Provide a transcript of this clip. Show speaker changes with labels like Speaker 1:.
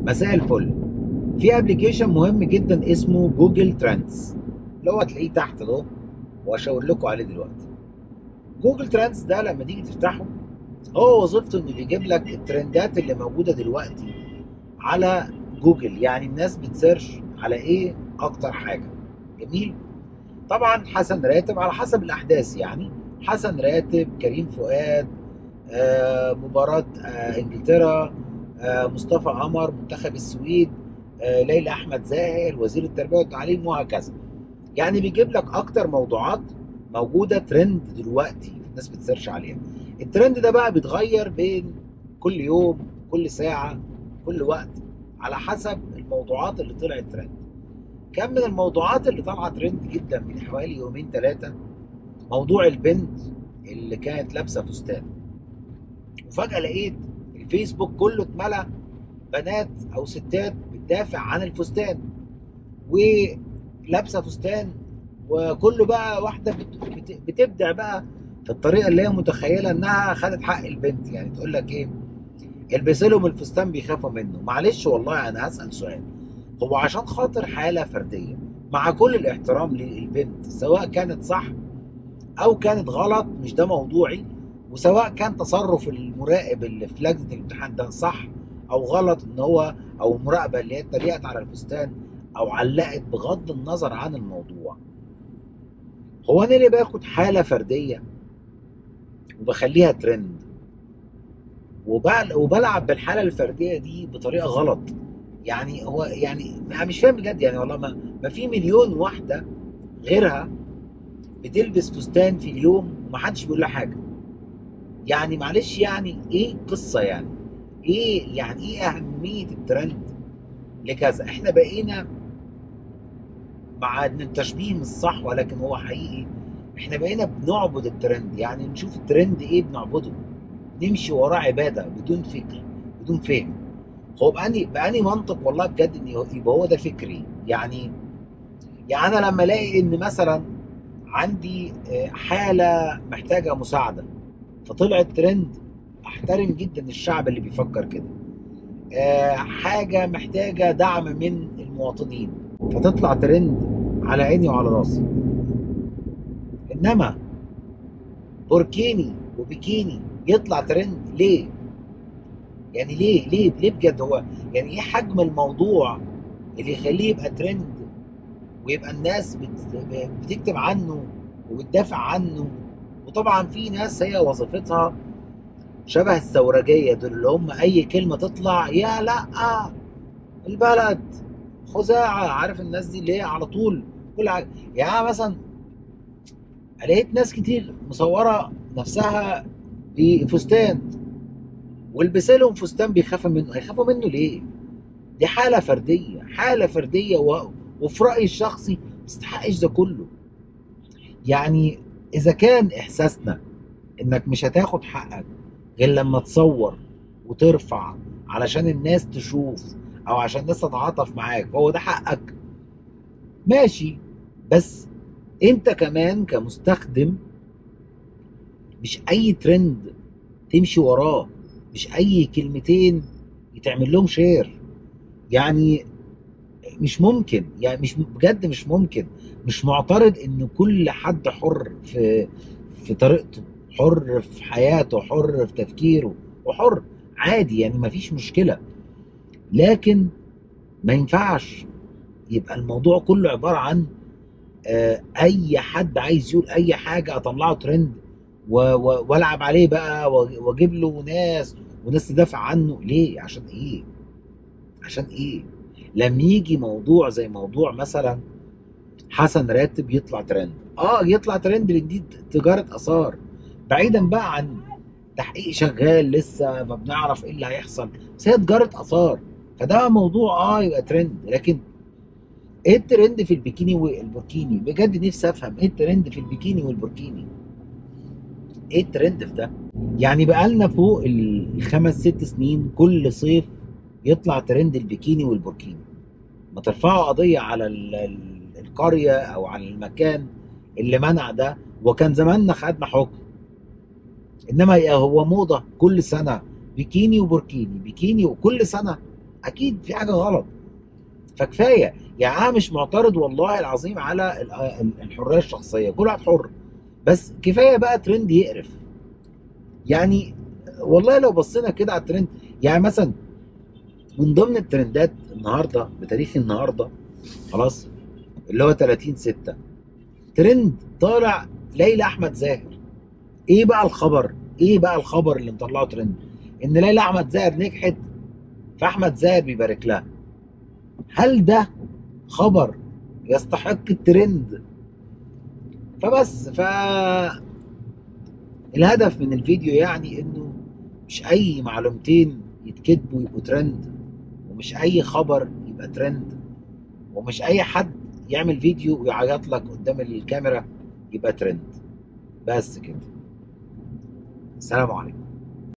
Speaker 1: مساء الفل في ابلكيشن مهم جدا اسمه جوجل ترندز اللي هو هتلاقيه تحت اهو واشاور لكم عليه دلوقتي جوجل ترندز ده لما تيجي تفتحه هو وظيفته انه يجيب لك الترندات اللي موجوده دلوقتي على جوجل يعني الناس بتسيرش على ايه اكتر حاجه جميل طبعا حسن راتب على حسب الاحداث يعني حسن راتب كريم فؤاد آه مباراه آه انجلترا آه مصطفى قمر منتخب السويد آه ليلى احمد زاهر وزير التربيه والتعليم وهكذا يعني بيجيب لك اكتر موضوعات موجوده ترند دلوقتي الناس بتسيرش عليها الترند ده بقى بيتغير بين كل يوم كل ساعه كل وقت على حسب الموضوعات اللي طلعت ترند كان من الموضوعات اللي طالعه ترند جدا من حوالي يومين ثلاثه موضوع البنت اللي كانت لابسه فستان وفجاه لقيت الفيسبوك كله اتملى بنات او ستات بتدافع عن الفستان ولابسه فستان وكله بقى واحده بت... بت... بتبدع بقى في الطريقه اللي هي متخيله انها خدت حق البنت يعني تقول لك ايه البس لهم الفستان بيخافوا منه معلش والله انا هسال سؤال هو عشان خاطر حاله فرديه مع كل الاحترام للبنت سواء كانت صح او كانت غلط مش ده موضوعي وسواء كان تصرف المراقب اللي في لجنه الامتحان ده صح او غلط ان هو او المراقبه اللي هي اتريقت على الفستان او علقت بغض النظر عن الموضوع هو انا ليه باخد حاله فرديه وبخليها ترند وبلعب بالحاله الفرديه دي بطريقه غلط يعني هو يعني انا مش فاهم بجد يعني والله ما, ما في مليون واحده غيرها بتلبس فستان في اليوم ومحدش بيقول لها حاجه يعني معلش يعني ايه القصه يعني ايه يعني ايه اهميه الترند لكذا احنا بقينا مع ان التشبيه مش صح ولكن هو حقيقي احنا بقينا بنعبد الترند يعني نشوف الترند ايه بنعبده نمشي وراه عباده بدون فكر بدون فهم هو بأني بأني منطق والله بجد ان يبقى هو ده فكري يعني يعني انا لما الاقي ان مثلا عندي حاله محتاجه مساعده فطلعت ترند احترم جدا الشعب اللي بيفكر كده حاجه محتاجه دعم من المواطنين فتطلع ترند على عيني وعلى راسي انما بوركيني وبيكيني يطلع ترند ليه يعني ليه ليه ليه بجد هو يعني ايه حجم الموضوع اللي يخليه يبقى ترند ويبقى الناس بتكتب عنه وبتدافع عنه وطبعا في ناس هي وظيفتها شبه الثورجية دول اللي هم أي كلمة تطلع يا لأ البلد خزاعة عارف الناس دي اللي هي على طول كل حاجة يعني مثلا لقيت ناس كتير مصورة نفسها بفستان والبس لهم فستان بيخافوا منه هيخافوا منه ليه؟ دي حالة فردية حالة فردية و... وفي رأيي الشخصي ما تستحقش ده كله يعني إذا كان إحساسنا إنك مش هتاخد حقك غير لما تصور وترفع علشان الناس تشوف أو عشان الناس تتعاطف معاك هو ده حقك ماشي بس أنت كمان كمستخدم مش أي ترند تمشي وراه مش أي كلمتين يتعمل لهم شير يعني مش ممكن يعني مش بجد مش ممكن مش معترض ان كل حد حر في في طريقته حر في حياته حر في تفكيره وحر عادي يعني ما فيش مشكله لكن ما ينفعش يبقى الموضوع كله عباره عن آه اي حد عايز يقول اي حاجه اطلعه ترند والعب عليه بقى واجيب له ناس وناس تدافع عنه ليه عشان ايه عشان ايه لما يجي موضوع زي موضوع مثلا حسن راتب يطلع ترند اه يطلع ترند لان دي تجاره اثار بعيدا بقى عن تحقيق شغال لسه ما بنعرف ايه اللي هيحصل بس هي تجاره اثار فده موضوع اه يبقى ترند لكن ايه الترند في البيكيني والبوركيني بجد نفسي افهم ايه الترند في البيكيني والبوركيني ايه الترند في ده يعني بقالنا فوق الخمس ست سنين كل صيف يطلع ترند البيكيني والبوركيني ما ترفعوا قضية على القرية أو على المكان اللي منع ده وكان زماننا خدنا حكم إنما هو موضة كل سنة بيكيني وبوركيني بيكيني وكل سنة اكيد في حاجه غلط فكفايه يعني انا مش معترض والله العظيم على ال- ال- الحريه الشخصيه كل واحد حر بس كفايه بقى ترند يقرف يعني والله لو بصينا كده على الترند يعني مثلا من ضمن الترندات النهارده بتاريخ النهارده خلاص اللي هو 30 6 ترند طالع ليلى احمد زاهر ايه بقى الخبر ايه بقى الخبر اللي مطلعه ترند ان ليلى احمد زاهر نجحت فاحمد زاهر بيبارك لها هل ده خبر يستحق الترند فبس ف الهدف من الفيديو يعني انه مش اي معلومتين يتكتبوا يبقوا ترند ومش اي خبر يبقى ترند ومش اي حد يعمل فيديو ويعيط لك قدام الكاميرا يبقى ترند بس كده السلام عليكم